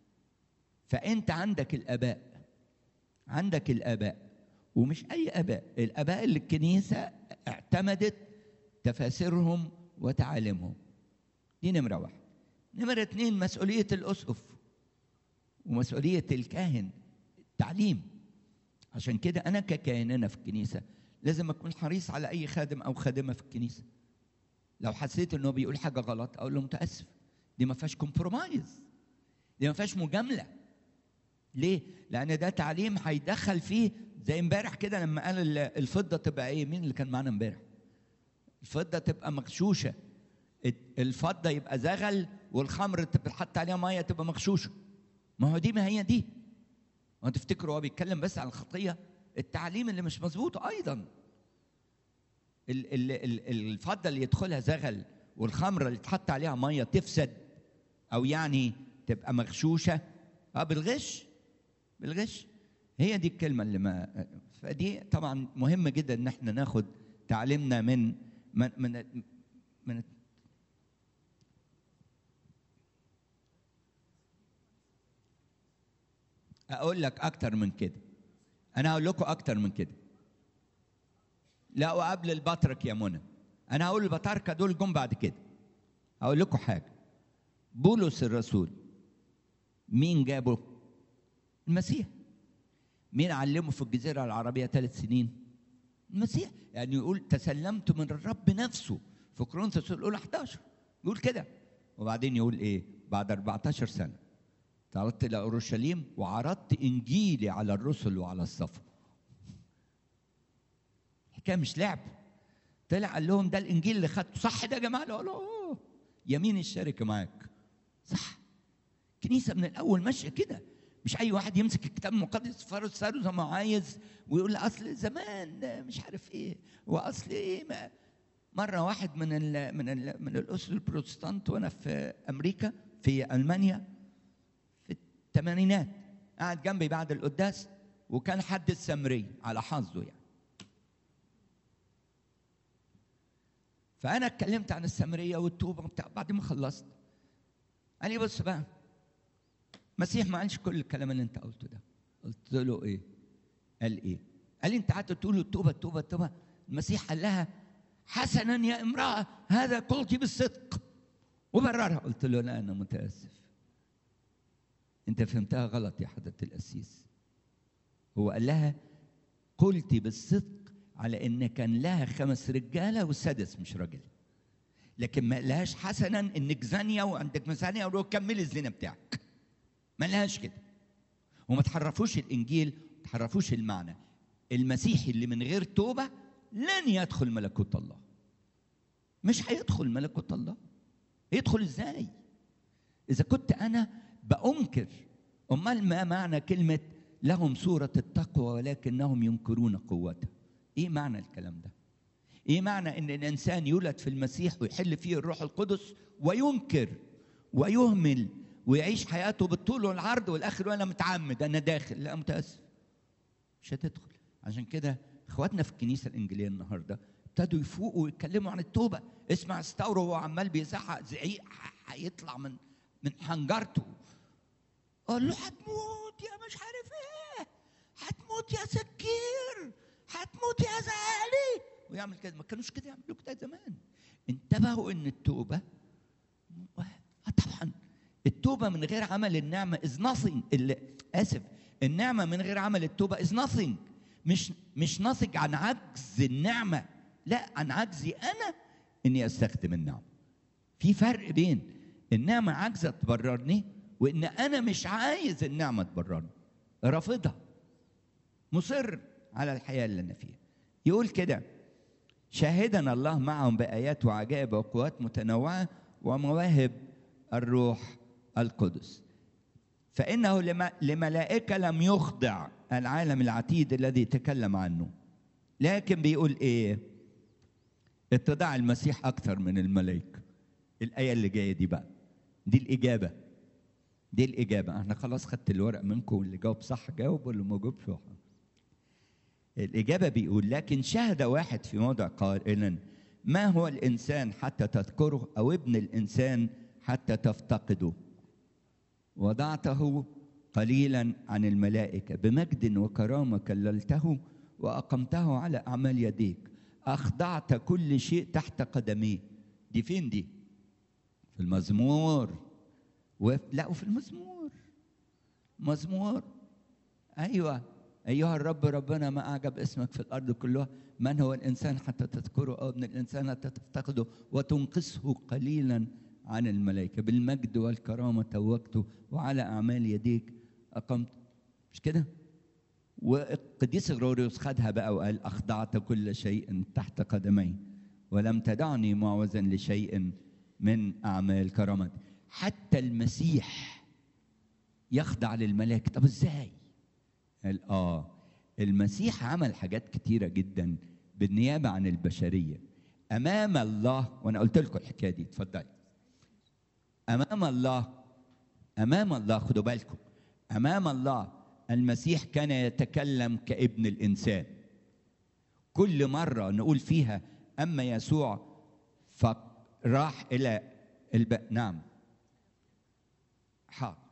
فانت عندك الاباء عندك الاباء ومش اي اباء الاباء اللي الكنيسه اعتمدت تفاسيرهم وتعاليمهم دي نمره واحد نمره اتنين مسؤوليه الاسقف ومسؤوليه الكاهن التعليم عشان كده انا ككاهن انا في الكنيسه لازم اكون حريص على اي خادم او خادمه في الكنيسه لو حسيت انه بيقول حاجه غلط اقول له متاسف دي ما فيهاش كومبرومايز دي ما فيهاش مجامله ليه؟ لأن ده تعليم هيدخل فيه زي امبارح كده لما قال الفضة تبقى إيه؟ مين اللي كان معانا امبارح؟ الفضة تبقى مغشوشة الفضة يبقى زغل والخمر تحط عليها مية تبقى مغشوشة ما هو دي ما هي دي هو تفتكروا هو بيتكلم بس عن الخطية التعليم اللي مش مظبوط أيضا ال ال ال الفضة اللي يدخلها زغل والخمرة اللي تحط عليها مية تفسد أو يعني تبقى مغشوشة اه بالغش بالغش هي دي الكلمه اللي ما فدي طبعا مهم جدا ان احنا ناخد تعليمنا من من من, من اقول لك اكتر من كده انا هقول لكم اكتر من كده لا وقبل البطرك يا منى انا هقول البطاركه دول جم بعد كده هقول لكم حاجه بولس الرسول مين جابه المسيح مين علمه في الجزيرة العربية ثلاث سنين المسيح يعني يقول تسلمت من الرب نفسه في كورنثوس الأولى 11 يقول كده وبعدين يقول إيه بعد 14 سنة تعرضت الى اورشليم وعرضت انجيلي على الرسل وعلى الصفا الحكايه مش لعب طلع قال لهم ده الانجيل اللي خدته صح ده يا جماعه قالوا له يمين الشركه معاك صح كنيسه من الاول ماشيه كده مش اي واحد يمسك الكتاب المقدس فارس ساره زي ما عايز ويقول اصل زمان مش عارف ايه واصل ايه ما مره واحد من ال من ال من الاسر البروتستانت وانا في امريكا في المانيا في الثمانينات قاعد جنبي بعد القداس وكان حد السامري على حظه يعني فانا اتكلمت عن السامريه والتوبه بتاع بعد ما خلصت قال لي بص بقى المسيح ما قالش كل الكلام اللي انت قلته ده قلت له ايه قال ايه قال لي انت قعدت تقول له التوبه التوبه التوبه المسيح قال لها حسنا يا امراه هذا قلت بالصدق وبررها قلت له لا انا متاسف انت فهمتها غلط يا حضره القسيس هو قال لها قلت بالصدق على ان كان لها خمس رجاله والسادس مش راجل لكن ما قالهاش حسنا انك زانيه وعندك مزانيه وكملي الزنا بتاعك ما لهاش كده وما تحرفوش الانجيل ما تحرفوش المعنى المسيحي اللي من غير توبه لن يدخل ملكوت الله مش هيدخل ملكوت الله يدخل ازاي اذا كنت انا بانكر امال ما معنى كلمه لهم صوره التقوى ولكنهم ينكرون قوتها ايه معنى الكلام ده ايه معنى ان الانسان يولد في المسيح ويحل فيه الروح القدس وينكر ويهمل ويعيش حياته بالطول والعرض والاخر وانا متعمد انا داخل لا متاسف مش هتدخل عشان كده اخواتنا في الكنيسه الانجيليه النهارده ابتدوا يفوقوا ويتكلموا عن التوبه اسمع ستاورو وهو عمال بيزعق زعيق هيطلع من من حنجرته قال له هتموت يا مش عارف ايه هتموت يا سكير هتموت يا زعلي ويعمل كده ما كانوش كده يعملوا كده زمان انتبهوا ان التوبه طبعا التوبه من غير عمل النعمه از nothing اللي اسف النعمه من غير عمل التوبه از nothing مش مش ناصج عن عجز النعمه لا عن عجزي انا اني استخدم النعمه في فرق بين النعمه عاجزه تبررني وان انا مش عايز النعمه تبررني رافضها مصر على الحياه اللي انا فيها يقول كده شاهدنا الله معهم بايات وعجائب وقوات متنوعه ومواهب الروح القدس فانه لملائكه لم يخضع العالم العتيد الذي تكلم عنه لكن بيقول ايه اتضاع المسيح اكثر من الملائكه الايه اللي جايه دي بقى دي الاجابه دي الاجابه احنا خلاص خدت الورق منكم واللي جاوب صح جاوب واللي ما جاوبش صح الاجابه بيقول لكن شهد واحد في موضع قائلا ما هو الانسان حتى تذكره او ابن الانسان حتى تفتقده وضعته قليلا عن الملائكه بمجد وكرامه كللته واقمته على اعمال يديك اخضعت كل شيء تحت قدميه دي فين دي في المزمور و... لا وفي المزمور مزمور ايوه ايها الرب ربنا ما اعجب اسمك في الارض كلها من هو الانسان حتى تذكره او ابن الانسان حتى تفتقده وتنقصه قليلا عن الملائكه بالمجد والكرامه توجته وعلى اعمال يديك اقمت مش كده والقديس غروريوس خدها بقى وقال اخضعت كل شيء تحت قدمي ولم تدعني معوزا لشيء من اعمال كرامتي حتى المسيح يخضع للملائكه طب ازاي قال اه المسيح عمل حاجات كتيره جدا بالنيابه عن البشريه امام الله وانا قلت لكم الحكايه دي اتفضلي امام الله امام الله خدوا بالكم امام الله المسيح كان يتكلم كابن الانسان كل مره نقول فيها اما يسوع فراح الى الب... نعم حاضر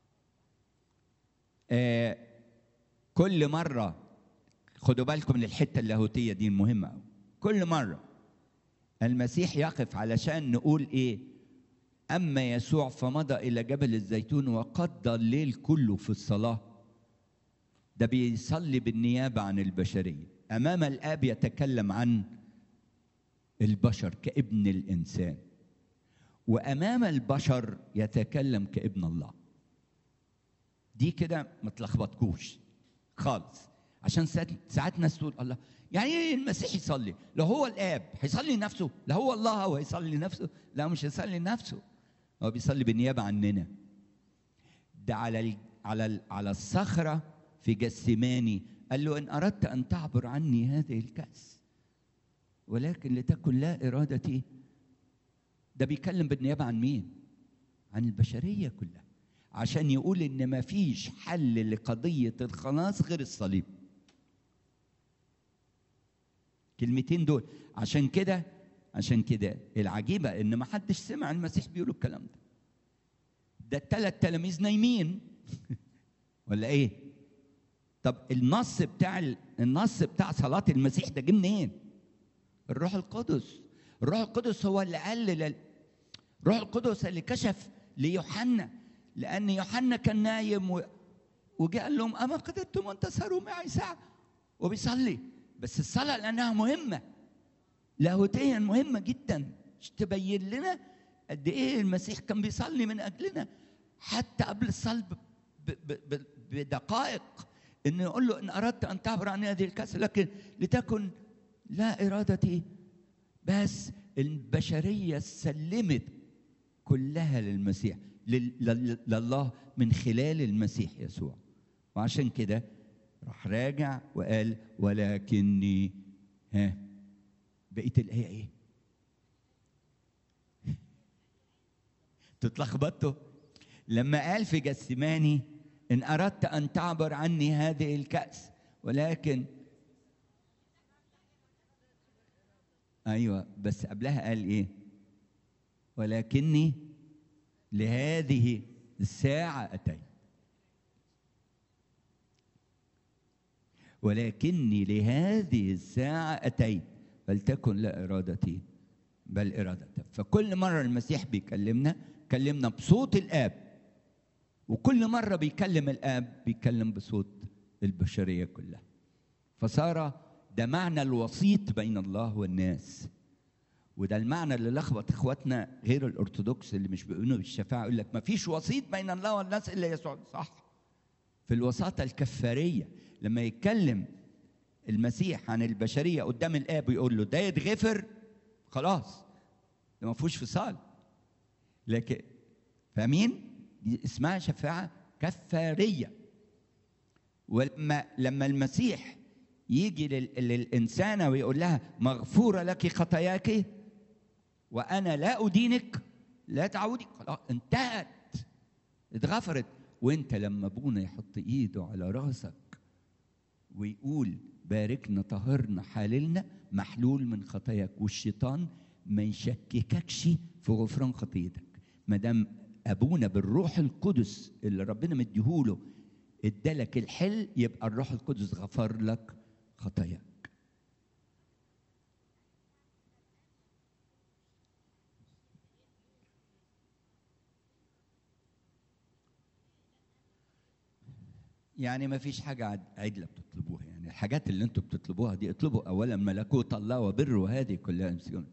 آه كل مرة خدوا بالكم من الحتة اللاهوتية دي المهمة أوي كل مرة المسيح يقف علشان نقول إيه أما يسوع فمضى إلى جبل الزيتون وقضى الليل كله في الصلاة ده بيصلي بالنيابة عن البشرية أمام الآب يتكلم عن البشر كابن الإنسان وأمام البشر يتكلم كابن الله دي كده ما تلخبطكوش خالص عشان ساعات ساعات ناس تقول الله يعني ايه المسيح يصلي؟ لو هو الاب هيصلي لنفسه؟ لا هو الله هو هيصلي لنفسه؟ لا مش هيصلي لنفسه هو بيصلي بالنيابه عننا ده على ال على ال على الصخره في جسماني قال له ان اردت ان تعبر عني هذه الكاس ولكن لتكن لا ارادتي ده بيتكلم بالنيابه عن مين؟ عن البشريه كلها عشان يقول ان ما فيش حل لقضيه الخلاص غير الصليب كلمتين دول عشان كده عشان كده العجيبه ان ما حدش سمع المسيح بيقول الكلام ده ده الثلاث تلاميذ نايمين ولا ايه طب النص بتاع ال- النص بتاع صلاه المسيح ده جه منين الروح القدس الروح القدس هو اللي قال لل... الروح القدس اللي كشف ليوحنا لان يوحنا كان نايم و... وجاء قال لهم اما قدرتم ان تسهروا معي ساعه وبيصلي بس الصلاه لانها مهمه لاهوتيا مهمه جدا مش تبين لنا قد ايه المسيح كان بيصلي من اجلنا حتى قبل الصلب ب... ب... ب... بدقائق انه يقول له ان اردت ان تعبر عن هذه الكاس لكن لتكن لا ارادتي بس البشريه سلمت كلها للمسيح لل- لل- لله من خلال المسيح يسوع وعشان كده راح راجع وقال ولكني ها بقيه الايه ايه تتلخبطوا لما قال في جسماني ان اردت ان تعبر عني هذه الكاس ولكن ايوه بس قبلها قال ايه ولكني لهذه الساعه اتيت ولكني لهذه الساعه اتيت فلتكن لا ارادتي بل ارادتك فكل مره المسيح بيكلمنا كلمنا بصوت الاب وكل مره بيكلم الاب بيكلم بصوت البشريه كلها فصار ده معنى الوسيط بين الله والناس وده المعنى اللي لخبط اخواتنا غير الارثوذكس اللي مش بيؤمنوا بالشفاعه يقول لك ما فيش وسيط بين الله والناس الا يسوع صح في الوساطه الكفاريه لما يتكلم المسيح عن البشريه قدام الاب ويقول له ده يتغفر خلاص ده ما فيهوش فصال لكن فاهمين دي اسمها شفاعه كفاريه ولما لما المسيح يجي لل- للإنسانة ويقول لها مغفورة لك خطاياك وأنا لا أدينك لا تعودي خلاص انتهت اتغفرت وانت لما ابونا يحط ايده على راسك ويقول باركنا طهرنا حاللنا محلول من خطاياك والشيطان ما يشكككش في غفران خطيتك ما دام ابونا بالروح القدس اللي ربنا مديهوله ادالك الحل يبقى الروح القدس غفر لك خطاياك يعني ما فيش حاجة عد- عدلة بتطلبوها يعني الحاجات اللي انتم بتطلبوها دي اطلبوا أولا ملكوت الله وبره هذه كلها يمسكون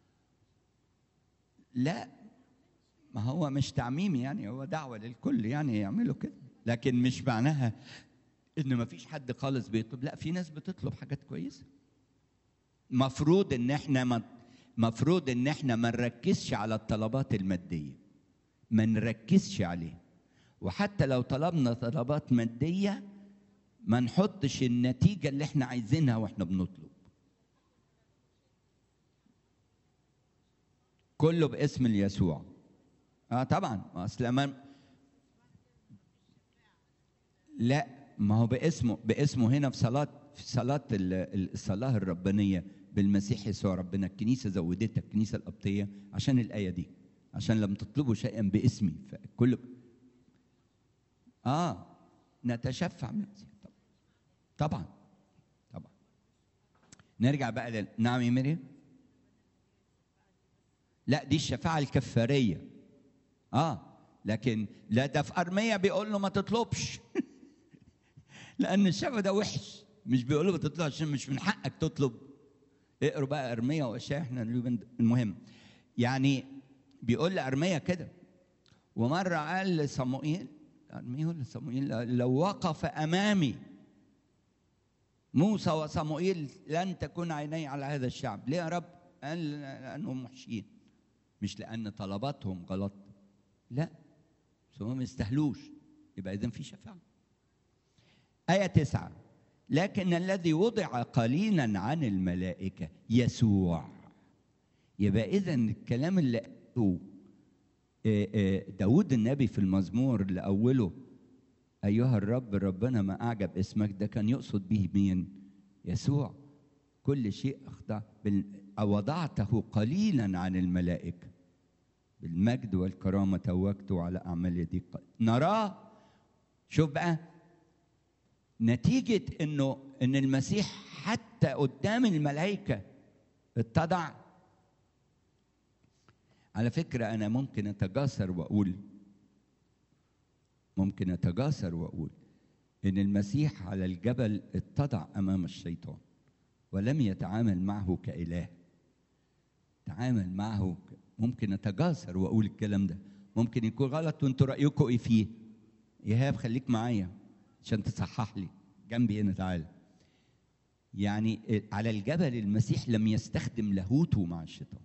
لا ما هو مش تعميم يعني هو دعوة للكل يعني يعملوا كده لكن مش معناها ان ما فيش حد خالص بيطلب لا في ناس بتطلب حاجات كويسة مفروض ان احنا ما مفروض ان احنا ما نركزش على الطلبات المادية ما نركزش عليها وحتى لو طلبنا طلبات مادية ما نحطش النتيجة اللي احنا عايزينها واحنا بنطلب كله باسم يسوع اه طبعا ما اصل ما لا ما هو باسمه باسمه هنا في صلاة في صلاة ال- ال- الصلاة الربانية بالمسيح يسوع ربنا الكنيسة زودتها الكنيسة القبطية عشان الآية دي عشان لم تطلبوا شيئا باسمي فكل اه نتشفع من المسيح طبعا طبعا طبعا نرجع بقى لل... نعم يا مريم لا دي الشفاعة الكفارية اه لكن لا ده في أرمية بيقول له ما تطلبش لأن الشفاعة ده وحش مش بيقول له ما تطلبش عشان مش من حقك تطلب اقروا بقى أرمية وأشياء احنا اليومين د- المهم يعني بيقول لأرمية كده ومرة قال لصموئيل ارميه لصموئيل لو وقف امامي موسى وصموئيل لن تكون عيني على هذا الشعب ليه يا رب قال لانهم محشين مش لان طلباتهم غلط لا بس هم ما يستاهلوش يبقى اذا في شفاعه ايه تسعه لكن الذي وضع قليلا عن الملائكه يسوع يبقى اذا الكلام اللي قاله داود النبي في المزمور اللي اوله ايها الرب ربنا ما اعجب اسمك ده كان يقصد به مين يسوع كل شيء اخضع وضعته قليلا عن الملائكه بالمجد والكرامه توجته على اعمال يديك نراه شوف بقى نتيجه انه ان المسيح حتى قدام الملائكه اتضع على فكره انا ممكن اتجاسر واقول ممكن اتجاسر واقول ان المسيح على الجبل اتضع امام الشيطان ولم يتعامل معه كاله تعامل معه ممكن اتجاسر واقول الكلام ده ممكن يكون غلط وانتوا رايكم ايه فيه ايهاب خليك معايا عشان تصحح لي جنبي هنا تعالى يعني على الجبل المسيح لم يستخدم لاهوته مع الشيطان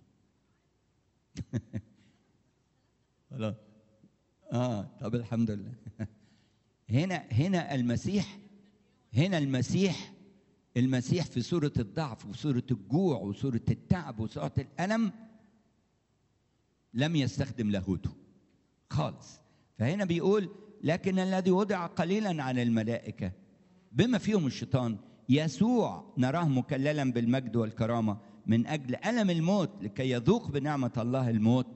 خلاص اه طب الحمد لله هنا هنا المسيح هنا المسيح المسيح في سورة الضعف وسورة الجوع وسورة التعب وسورة الألم لم يستخدم لاهوته خالص فهنا بيقول لكن الذي وضع قليلا عن الملائكة بما فيهم الشيطان يسوع نراه مكللا بالمجد والكرامة من أجل ألم الموت لكي يذوق بنعمة الله الموت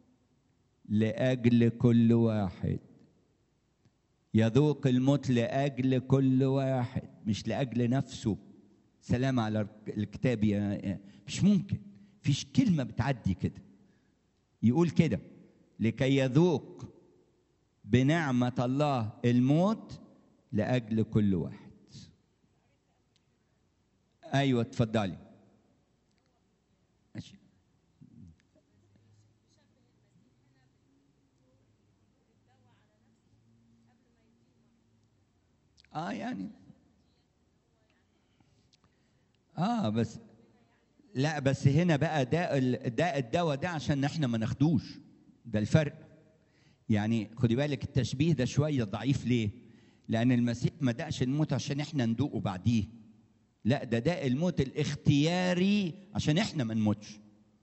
لأجل كل واحد يذوق الموت لأجل كل واحد مش لأجل نفسه سلام على الكتاب يا مش ممكن فيش كلمة بتعدي كده يقول كده لكي يذوق بنعمة الله الموت لأجل كل واحد أيوة اتفضلي ماشي اه يعني اه بس لا بس هنا بقى ده ده الدواء ده عشان احنا ما ناخدوش ده الفرق يعني خدي بالك التشبيه ده شويه ضعيف ليه؟ لان المسيح ما دقش الموت عشان احنا ندوقه بعديه لا ده ده الموت الاختياري عشان احنا ما نموتش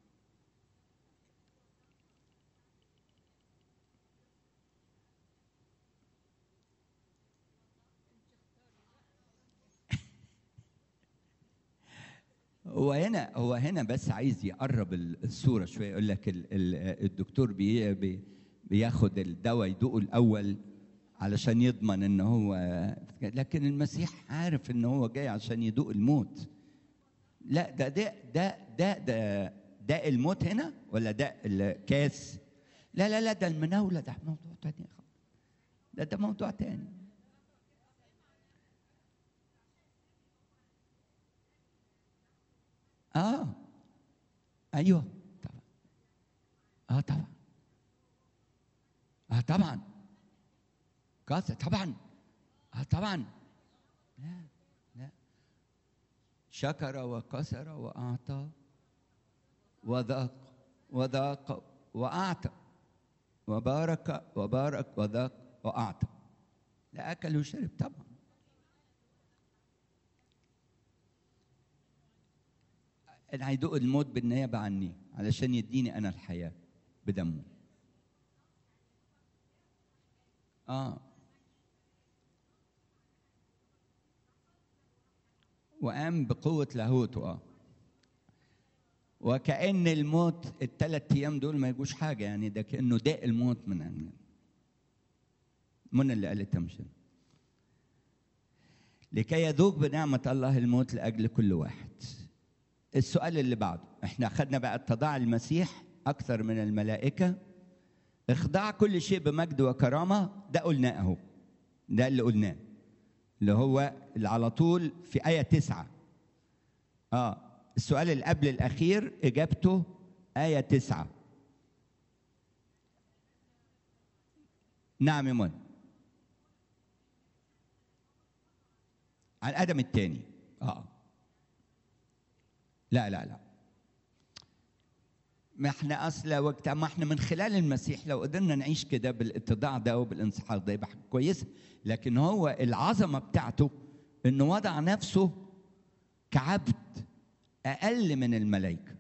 هو هنا هو هنا بس عايز يقرب الصوره شويه يقول لك الدكتور بي بي بياخد الدواء يدوقه الاول علشان يضمن ان هو لكن المسيح عارف ان هو جاي عشان يدوق الموت لا ده ده ده ده ده, ده الموت هنا ولا ده الكاس لا لا لا ده المناولة ده موضوع تاني ده ده موضوع تاني اه ايوه طبعا اه طبعا اه طبعا كاسة طبعا اه طبعا لا لا شكر وكسر واعطى وذاق وذاق واعطى وبارك وبارك وذاق واعطى لا اكل وشرب طبعا انا هيدوق الموت بالنيابه عني علشان يديني انا الحياه بدمه اه وقام بقوة لاهوته اه وكأن الموت الثلاث أيام دول ما يجوش حاجة يعني ده كأنه داء الموت من عندنا منى اللي قالتها مش لكي يذوق بنعمة الله الموت لأجل كل واحد السؤال اللي بعده احنا أخذنا بقى اتضاع المسيح أكثر من الملائكة اخضاع كل شيء بمجد وكرامة ده قلناه أهو ده اللي قلناه اللي هو اللي على طول في آية تسعة آه السؤال اللي قبل الأخير إجابته آية تسعة نعم يا من عن ادم الثاني اه لا لا لا ما احنا اصل وقت ما احنا من خلال المسيح لو قدرنا نعيش كده بالاتضاع ده وبالانسحاق ده يبقى حاجة كويسه لكن هو العظمه بتاعته انه وضع نفسه كعبد اقل من الملائكه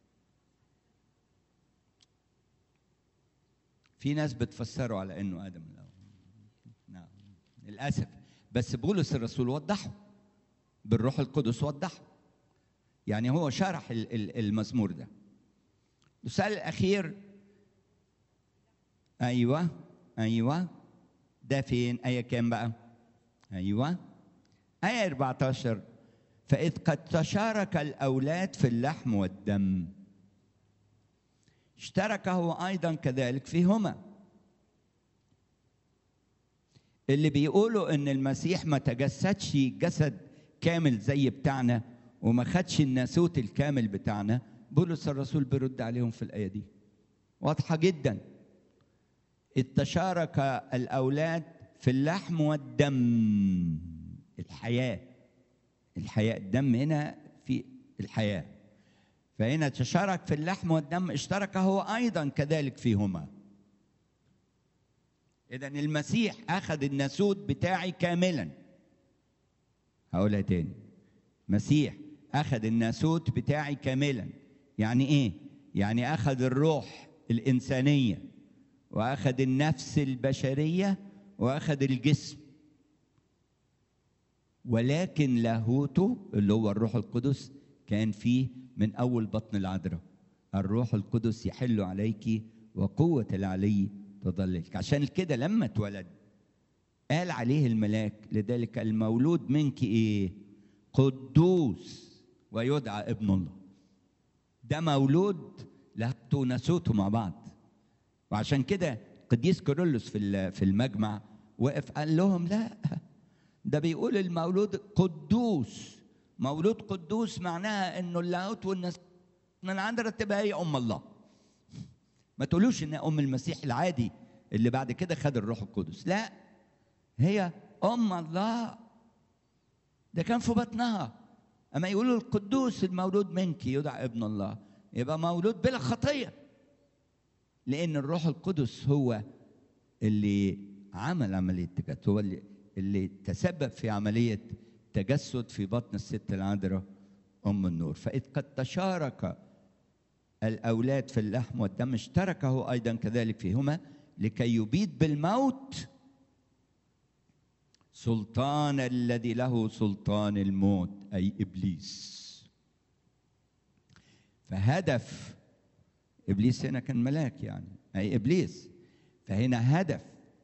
في ناس بتفسره على انه ادم الاول نعم للاسف بس بولس الرسول وضحه بالروح القدس وضحه يعني هو شرح ال- ال- المزمور ده السؤال الاخير ايوه ايوه ده فين ايه كام بقى ايوه ايه 14 فاذ قد تشارك الاولاد في اللحم والدم اشترك هو ايضا كذلك فيهما اللي بيقولوا ان المسيح ما تجسدش جسد كامل زي بتاعنا وما خدش الناسوت الكامل بتاعنا بولس الرسول بيرد عليهم في الايه دي واضحه جدا إذ تشارك الاولاد في اللحم والدم الحياه الحياه الدم هنا في الحياه فهنا تشارك في اللحم والدم اشترك هو ايضا كذلك فيهما اذا المسيح اخذ الناسوت بتاعي كاملا هقولها تاني مسيح اخذ الناسوت بتاعي كاملا يعني ايه يعني اخذ الروح الانسانيه واخذ النفس البشريه واخذ الجسم ولكن لاهوته اللي هو الروح القدس كان فيه من اول بطن العذراء الروح القدس يحل عليك وقوه العلي تضللك عشان كده لما اتولد قال عليه الملاك لذلك المولود منك ايه قدوس ويدعى ابن الله ده مولود لهته نسوته مع بعض وعشان كده قديس كيرلس في في المجمع وقف قال لهم لا ده بيقول المولود قدوس مولود قدوس معناها انه اللاهوت والناس من عندنا تبقى هي ام الله ما تقولوش انها ام المسيح العادي اللي بعد كده خد الروح القدس لا هي ام الله ده كان في بطنها اما يقولوا القدوس المولود منك يدعى ابن الله يبقى مولود بلا خطيه لان الروح القدس هو اللي عمل عمليه التجسد هو اللي اللي تسبب في عمليه تجسد في بطن الست العذراء ام النور فاذ قد تشارك الاولاد في اللحم والدم اشتركه ايضا كذلك فيهما لكي يبيد بالموت سلطان الذي له سلطان الموت اي ابليس فهدف ابليس هنا كان ملاك يعني اي ابليس فهنا هدف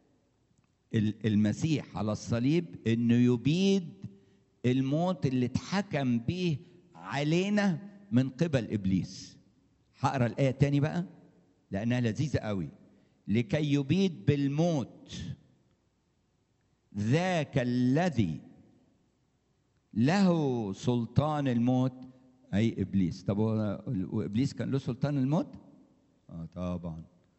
المسيح على الصليب انه يبيد الموت اللي اتحكم به علينا من قبل ابليس هقرا الايه تاني بقى لانها لذيذه قوي لكي يبيد بالموت ذاك الذي له سلطان الموت اي ابليس طب وابليس كان له سلطان الموت اه طبعا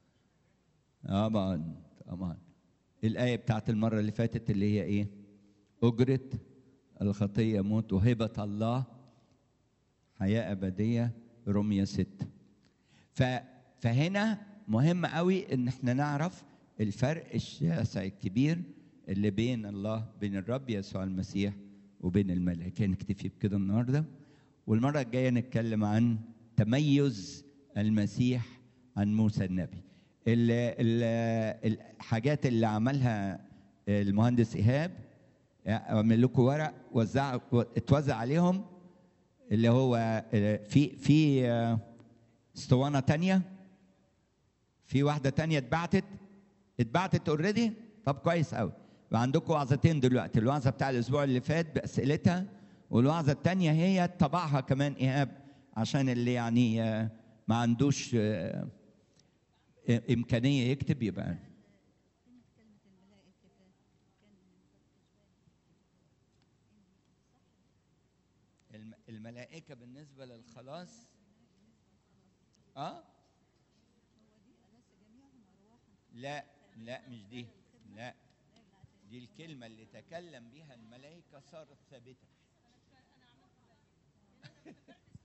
طبعا طبعا الايه بتاعت المره اللي فاتت اللي هي ايه اجره الخطيه موت وهبه الله حياه ابديه رميه ستة ف فهنا مهم قوي ان احنا نعرف الفرق الشاسع الكبير اللي بين الله بين الرب يسوع المسيح وبين الملائكه نكتفي بكده النهارده والمره الجايه نتكلم عن تميز المسيح عن موسى النبي ال ال الحاجات اللي عملها المهندس ايهاب اعمل لكم ورق وزع اتوزع عليهم اللي هو في في اسطوانه تانية في واحده تانية اتبعتت اتبعتت اوريدي طب كويس قوي وعندكم وعظتين دلوقتي الوعظه بتاع الاسبوع اللي فات باسئلتها والوعظه الثانيه هي طبعها كمان ايهاب عشان اللي يعني ما عندوش امكانيه يكتب يبقى الملائكه بالنسبه للخلاص اه لا لا مش دي لا دي الكلمة اللي تكلم بها الملائكة صارت ثابتة انا عملت زي انا افتكرت